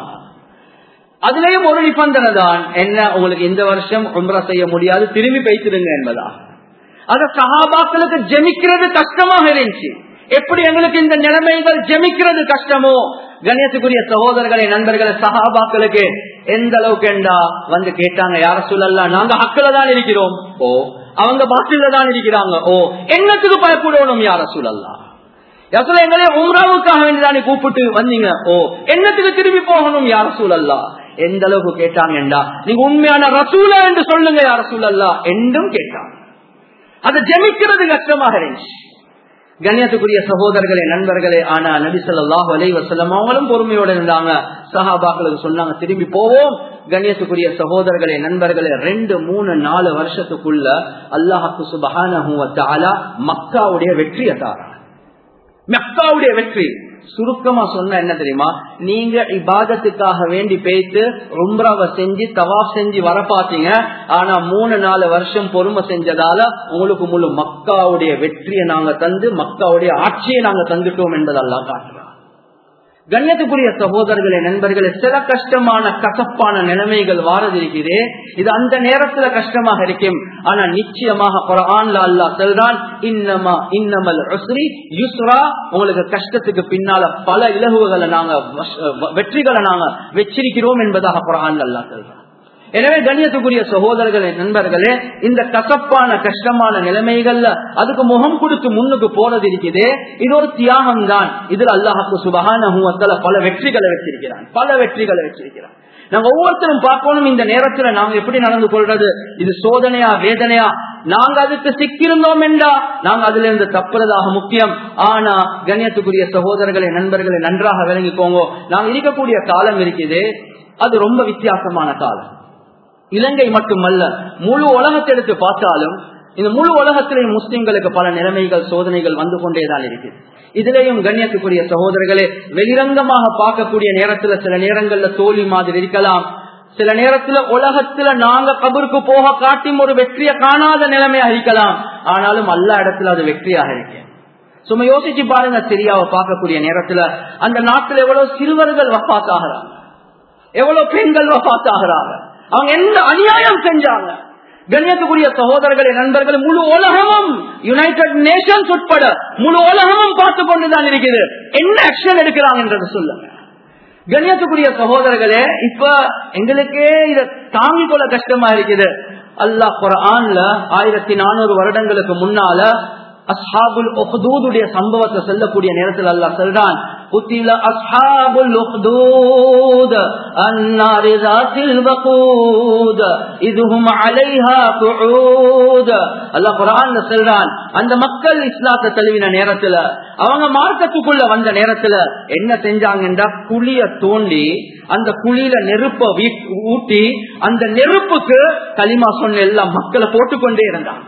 அதுலயும் ஒரு நிபந்தனை தான் என்ன உங்களுக்கு இந்த வருஷம் உம்ரா செய்ய முடியாது திரும்பி பேசிடுங்க என்பதா அத சகாபாக்களுக்கு ஜெமிக்கிறது கஷ்டமாக இருந்துச்சு எப்படி எங்களுக்கு இந்த நிலைமைகள் ஜெமிக்கிறது கஷ்டமோ கணேசக்குரிய சகோதரர்களை நண்பர்களை சகாபாக்களுக்கு எந்த அளவுக்கு என்றா வந்து கேட்டாங்க யார சொல்லலாம் நாங்க ஹக்கில தான் இருக்கிறோம் ஓ அவங்க பாட்டில தான் இருக்கிறாங்க ஓ என்னத்துக்கு பயப்படணும் யார சொல்லலாம் யாசல எங்களே உம்ராவுக்காக வேண்டிதானே கூப்பிட்டு வந்தீங்க ஓ என்னத்துக்கு திரும்பி போகணும் யார சூழல்லா எந்த அளவுக்கு கேட்டாங்கண்டா நீங்க உண்மையான ரசூலா என்று சொல்லுங்க யார சூழல்லா என்றும் கேட்டாங்க அதை ஜெமிக்கிறது கஷ்டமாக இருந்துச்சு கண்ணியத்துக்குரிய சகோதரர்களே நண்பர்களே ஆனா நபி சொல்லாஹ் அலை வசல்லம் அவங்களும் பொறுமையோட இருந்தாங்க சஹாபாக்களுக்கு சொன்னாங்க திரும்பி போவோம் கண்ணியத்துக்குரிய சகோதரர்களே நண்பர்களே ரெண்டு மூணு நாலு வருஷத்துக்குள்ள அல்லாஹாக்கு சுபஹான மக்காவுடைய வெற்றியை தாரா மக்காவுடைய வெற்றி சுருக்கமா சொன்ன என்ன தெரியுமா நீங்க இபாதத்துக்காக வேண்டி பேய்த்து ரொம்பவை செஞ்சு தவாப் செஞ்சு வர பாத்தீங்க ஆனா மூணு நாலு வருஷம் பொறுமை செஞ்சதால உங்களுக்கு முழு மக்காவுடைய வெற்றியை நாங்க தந்து மக்காவுடைய ஆட்சியை நாங்க தந்துட்டோம் என்பதெல்லாம் காட்டுறோம் கண்ணியத்துக்குரிய சகோதரர்களே நண்பர்களே சில கஷ்டமான கசப்பான நிலைமைகள் வாரதிருக்கிறே இது அந்த நேரத்துல கஷ்டமாக இருக்கும் ஆனா நிச்சயமாக குரான்ல அல்லா செல்றான் இன்னமா இன்னமல் யுஸ்ரா உங்களுக்கு கஷ்டத்துக்கு பின்னால பல இலகுகளை நாங்க வெற்றிகளை நாங்க வச்சிருக்கிறோம் என்பதாக குரான் அல்லா செல்றான் எனவே கண்ணியத்துக்குரிய சகோதரர்களே நண்பர்களே இந்த கசப்பான கஷ்டமான நிலைமைகள்ல அதுக்கு முகம் கொடுத்து முன்னுக்கு போறது இருக்குது இது ஒரு தியாகம் தான் இதுல அல்லாஹாக்கு சுபகான பல வெற்றிகளை வச்சிருக்கிறான் பல வெற்றிகளை வச்சிருக்கிறான் நாங்க ஒவ்வொருத்தரும் பார்க்கணும் இந்த நேரத்துல நாங்க எப்படி நடந்து கொள்றது இது சோதனையா வேதனையா நாங்க அதுக்கு சிக்கிருந்தோம் என்றா நாங்க அதுல இருந்து தப்புறதாக முக்கியம் ஆனா கண்ணியத்துக்குரிய சகோதரர்களை நண்பர்களை நன்றாக விளங்கிக்கோங்க நாங்க இருக்கக்கூடிய காலம் இருக்குது அது ரொம்ப வித்தியாசமான காலம் இலங்கை மட்டுமல்ல முழு உலகத்தை எடுத்து பார்த்தாலும் இந்த முழு உலகத்திலேயும் முஸ்லிம்களுக்கு பல நிலைமைகள் சோதனைகள் வந்து கொண்டேதான் இருக்குது இதுலயும் கண்ணியத்துக்குரிய சகோதரர்களே வெளிரங்கமாக பார்க்கக்கூடிய நேரத்துல சில நேரங்கள்ல தோல்வி மாதிரி இருக்கலாம் சில நேரத்துல உலகத்துல நாங்க கபருக்கு போக காட்டியும் ஒரு வெற்றியை காணாத நிலைமையாக இருக்கலாம் ஆனாலும் எல்லா இடத்துல அது வெற்றியாக இருக்கு சும்மா யோசிச்சு பாருங்க சரியாவை பார்க்கக்கூடிய நேரத்துல அந்த நாட்டுல எவ்வளவு சிறுவர்கள் வப்பாத்தாகிறாங்க எவ்வளவு பெண்கள் வப்பாத்தாகிறாங்க அவங்க என்ன அநியாயம் செஞ்சாங்க கண்ணியத்துக்குரிய சகோதரர்களே நண்பர்கள் முழு உலகமும் யுனைடெட் நேஷன்ஸ் உட்பட முழு உலகமும் பார்த்து கொண்டுதான் இருக்குது என்ன ஆக்ஷன் எடுக்கிறாங்கன்றது சொல்லுங்க கண்ணியத்துக்குரிய சகோதரர்களே இப்ப எங்களுக்கே இத தாங்கிக் கொள்ள கஷ்டமா இருக்குது அல்லாஹ் குரான்ல ஆயிரத்தி நானூறு வருடங்களுக்கு முன்னால அஸ்ஹாபுல் உஹ்தூதுடைய சம்பவத்தை சொல்லக்கூடிய நேரத்தில் அல்லாஹ் சொல்றான் قتل أصحاب الأخدود النار ذات الوقود إذ هم عليها قعود الله قرآن சொல்றான் அந்த மக்கள் இஸ்லாத்தை தழுவின நேரத்துல அவங்க மார்க்கத்துக்குள்ள வந்த நேரத்துல என்ன செஞ்சாங்கன்னா குழிய தோண்டி அந்த குழியில நெருப்ப ஊட்டி அந்த நெருப்புக்கு களிமா சொன்ன எல்லா மக்களை போட்டுக்கொண்டே இருந்தாங்க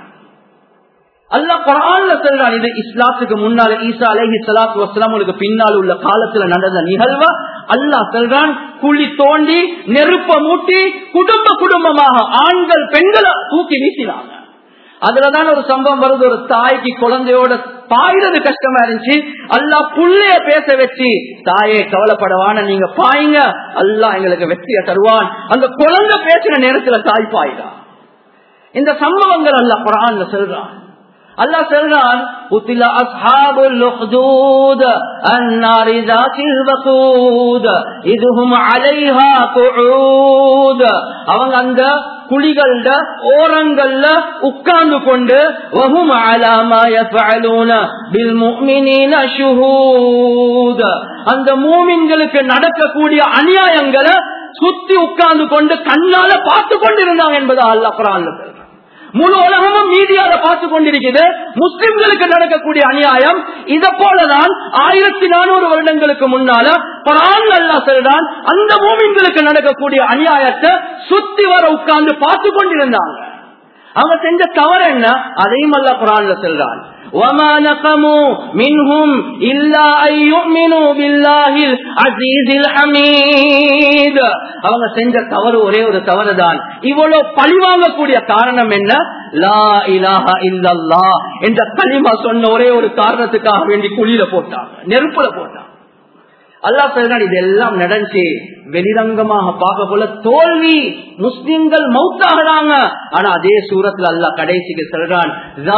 அல்ல குரான்ல சொல்றான் இது இஸ்லாத்துக்கு முன்னால ஈசா அலஹி சலாத்து வசலாமுக்கு பின்னால் உள்ள காலத்துல நடந்த நிகழ்வ அல்லாஹ் சொல்றான் குழி தோண்டி நெருப்ப மூட்டி குடும்ப குடும்பமாக ஆண்கள் பெண்களை தூக்கி வீசினாங்க அதுலதான் ஒரு சம்பவம் வருது ஒரு தாய்க்கு குழந்தையோட பாயிறது கஷ்டமா இருந்துச்சு அல்லா புள்ளைய பேச வச்சு தாயே கவலைப்படவான நீங்க பாயுங்க அல்லா எங்களுக்கு வெற்றியை தருவான் அந்த குழந்தை பேசின நேரத்துல தாய் பாயிடா இந்த சம்பவங்கள் அல்ல குரான்ல சொல்றான் அல்லாஹ் சொல்றான் உத்தில அஸ்ஹாபுல் உஹ்தூத் அன்னாரி ذاتில் வகூத் இதுஹும் அலைஹா குஊத் அவங்க அந்த குழிகள்ல ஓரங்கள்ல உட்கார்ந்து கொண்டு வஹும் அலா மா யஃபஅலூன பில் முஃமினீன ஷுஹூத் அந்த மூமின்களுக்கு நடக்கக்கூடிய அநியாயங்களை சுத்தி உட்கார்ந்து கொண்டு கண்ணால பார்த்து கொண்டிருந்தாங்க என்பது அல்லாஹ் குர்ஆன்ல சொல்றான் முழு உலகமும் மீடியால பார்த்து கொண்டிருக்கிறது முஸ்லிம்களுக்கு நடக்கக்கூடிய அநியாயம் இத போலதான் ஆயிரத்தி நானூறு வருடங்களுக்கு முன்னால குரான் அல்லா சொல்றான் அந்த மூமின்களுக்கு நடக்கக்கூடிய அநியாயத்தை சுத்தி வர உட்கார்ந்து பார்த்து கொண்டிருந்தாங்க அவங்க செஞ்ச தவறு என்ன அதையும் அல்ல குரான்ல சொல்றான் وما نقموا منهم إلا أن يؤمنوا بالله العزيز الحميد அவங்க செஞ்ச தவறு ஒரே ஒரு தவறு தான் இவ்வளவு பழிவாங்கக்கூடிய காரணம் என்ன லா இலாஹா இல்லல்லா என்ற களிமா சொன்ன ஒரே ஒரு காரணத்துக்காக வேண்டி குழியில போட்டாங்க நெருப்புல போட்டாங்க அல்லா சொல்றான் இதெல்லாம் நடந்துச்சு வெளிரங்கமாக பார்க்க போல தோல்வி முஸ்லிம்கள் மௌத்தாகிறாங்க ஆனா அதே சூரத்துல அல்லா கடைசிக்கு சொல்றான்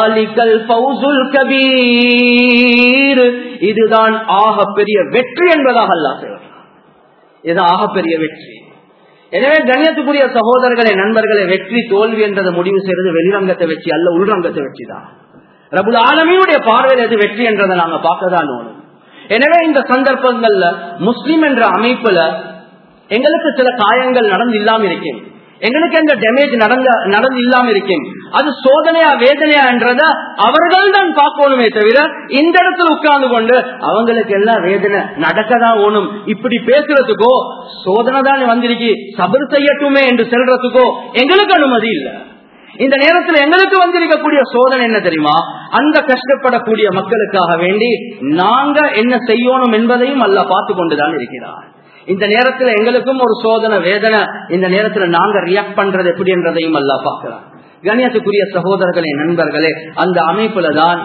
கபீர் இதுதான் ஆக பெரிய வெற்றி என்பதாக அல்லா சொல்றான் இது ஆக பெரிய வெற்றி எனவே கண்ணியத்துக்குரிய சகோதரர்களை நண்பர்களை வெற்றி தோல்வி என்றதை முடிவு செய்யறது வெளிரங்கத்தை வச்சு அல்ல உள்ரங்கத்தை வச்சுதான் ரபுல் ஆலமியுடைய பார்வையில் எது வெற்றி என்றதை நாங்க பார்க்கதான் ஓணும் எனவே இந்த சந்தர்ப்பங்கள்ல முஸ்லிம் என்ற அமைப்புல எங்களுக்கு சில காயங்கள் நடந்து இல்லாம இருக்கேன் எங்களுக்கு எந்த டேமேஜ் நடந்த நடந்து இல்லாம இருக்கேன் அது சோதனையா வேதனையா என்றத அவர்கள் தான் பார்க்கணுமே தவிர இந்த இடத்துல உட்கார்ந்து கொண்டு அவங்களுக்கு எல்லாம் வேதனை நடக்கதான் ஓணும் இப்படி பேசுறதுக்கோ சோதனை தான் வந்திருக்கு சபர் செய்யட்டுமே என்று செல்றதுக்கோ எங்களுக்கு அனுமதி இல்லை இந்த நேரத்தில் எங்களுக்கு வந்திருக்கக்கூடிய சோதனை என்ன தெரியுமா அந்த கஷ்டப்படக்கூடிய மக்களுக்காக வேண்டி நாங்க என்ன செய்யணும் என்பதையும் அல்ல பார்த்து கொண்டுதான் இருக்கிறார் இந்த நேரத்தில் எங்களுக்கும் ஒரு சோதனை வேதனை இந்த நேரத்துல நாங்க ரியாக்ட் பண்றது எப்படி என்றதையும் அல்ல பார்க்கிறோம் கணியத்துக்குரிய சகோதரர்களே நண்பர்களே அந்த அமைப்புல தான்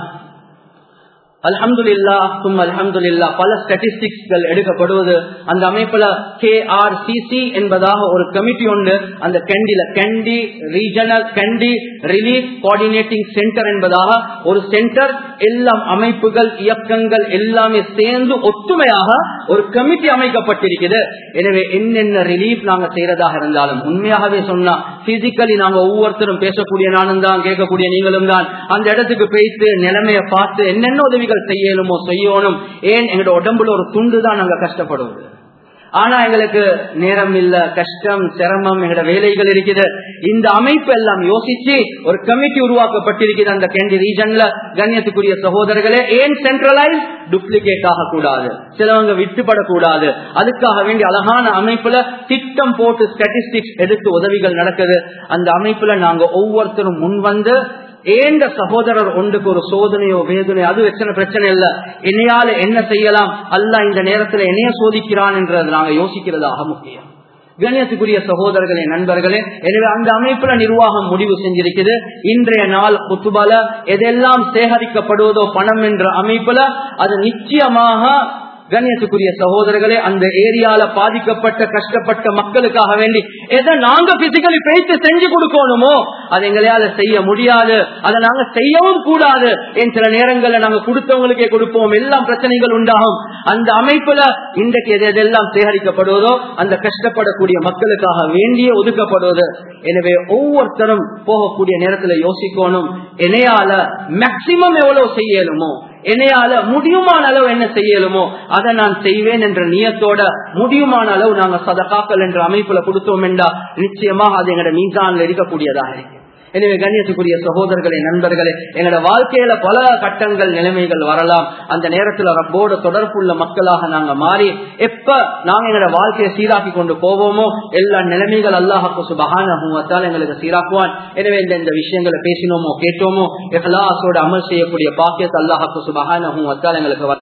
அல்ஹம்துல்லா சும் அல்ஹம்துல்லா பல ஸ்டாட்டிஸ்டிக்ஸ்கள் எடுக்கப்படுவது அந்த அமைப்புல கே ஆர் சிசி என்பதாக ஒரு கமிட்டி உண்டு அந்த கண்டில Kandy regional Kandy relief coordinating centre என்பதாக ஒரு சென்டர் எல்லாம் அமைப்புகள் இயக்கங்கள் எல்லாமே சேர்ந்து ஒத்துமையாக ஒரு கமிட்டி அமைக்கப்பட்டிருக்குது எனவே என்னென்ன ரிலீஃப் நாங்க செய்யறதாக இருந்தாலும் உண்மையாகவே சொன்னா பிசிக்கலி நாங்க ஒவ்வொருத்தரும் பேசக்கூடிய நானும் தான் கேட்கக்கூடிய நீங்களும் தான் அந்த இடத்துக்கு போயிட்டு நிலைமையை பார்த்து என்னென்ன உதவிகள் செய்யணுமோ செய்யணும் ஏன் எங்களோட உடம்புல ஒரு துண்டு தான் நாங்க கஷ்டப்படுவது ஆனா எங்களுக்கு நேரம் இல்ல கஷ்டம் சிரமம் எங்களோட வேலைகள் இருக்குது இந்த அமைப்பு எல்லாம் யோசிச்சு ஒரு கமிட்டி உருவாக்கப்பட்டிருக்குது அந்த கேண்டி ரீஜன்ல கண்ணியத்துக்குரிய சகோதரர்களே ஏன் சென்ட்ரலைஸ் டூப்ளிகேட் ஆகக்கூடாது சிலவங்க விட்டுப்படக்கூடாது அதுக்காக வேண்டிய அழகான அமைப்புல திட்டம் போட்டு ஸ்டாட்டிஸ்டிக்ஸ் எடுத்து உதவிகள் நடக்குது அந்த அமைப்புல நாங்க ஒவ்வொருத்தரும் முன் வந்து ஏண்ட சகோதரர் ஒன்றுக்கு ஒரு சோதனையோ வேதனையோ அது வச்சன பிரச்சனை இல்ல என்னையால என்ன செய்யலாம் அல்ல இந்த நேரத்துல என்னைய சோதிக்கிறான் என்றது நாங்க யோசிக்கிறதாக முக்கியம் கண்ணியத்துக்குரிய சகோதரர்களே நண்பர்களே எனவே அந்த அமைப்புல நிர்வாகம் முடிவு செஞ்சிருக்குது இன்றைய நாள் குத்துபால எதெல்லாம் சேகரிக்கப்படுவதோ பணம் என்ற அமைப்புல அது நிச்சயமாக கண்ணியத்துக்குரிய சகோதரர்களே அந்த ஏரியால பாதிக்கப்பட்ட கஷ்டப்பட்ட மக்களுக்காக வேண்டி எதை நாங்க பிசிக்கலி பேசி செஞ்சு கொடுக்கணுமோ அதை எங்களால செய்ய முடியாது அதை நாங்க செய்யவும் கூடாது என் சில நேரங்கள்ல நாங்க கொடுத்தவங்களுக்கே கொடுப்போம் எல்லாம் பிரச்சனைகள் உண்டாகும் அந்த அமைப்புல இன்றைக்கு எது எதெல்லாம் சேகரிக்கப்படுவதோ அந்த கஷ்டப்படக்கூடிய மக்களுக்காக வேண்டிய ஒதுக்கப்படுவது எனவே ஒவ்வொருத்தரும் போகக்கூடிய நேரத்துல யோசிக்கணும் என்னையால மேக்சிமம் எவ்வளவு செய்யணுமோ என்னையால முடியுமான அளவு என்ன செய்யலுமோ அதை நான் செய்வேன் என்ற நியத்தோட முடியுமான அளவு நாங்க சதகாக்கள் என்ற அமைப்புல கொடுத்தோம் என்றா நிச்சயமாக அது எங்களோட மீசான்ல இருக்கக்கூடியதாக இருக்கு எனவே கண்ணியத்துக்குரிய சகோதரர்களே நண்பர்களே எங்களோட வாழ்க்கையில பல கட்டங்கள் நிலைமைகள் வரலாம் அந்த நேரத்துல ரப்போட தொடர்புள்ள மக்களாக நாங்க மாறி எப்ப நாங்க எங்களோட வாழ்க்கையை சீராக்கி கொண்டு போவோமோ எல்லா நிலைமைகள் அல்லாஹாக்கு சுபகான எங்களுக்கு சீராக்குவான் எனவே இந்த இந்த விஷயங்களை பேசினோமோ கேட்டோமோ எஹ்லாசோட அமல் செய்யக்கூடிய பாக்கியத்தை அல்லாஹாக்கு சுபகான எங்களுக்கு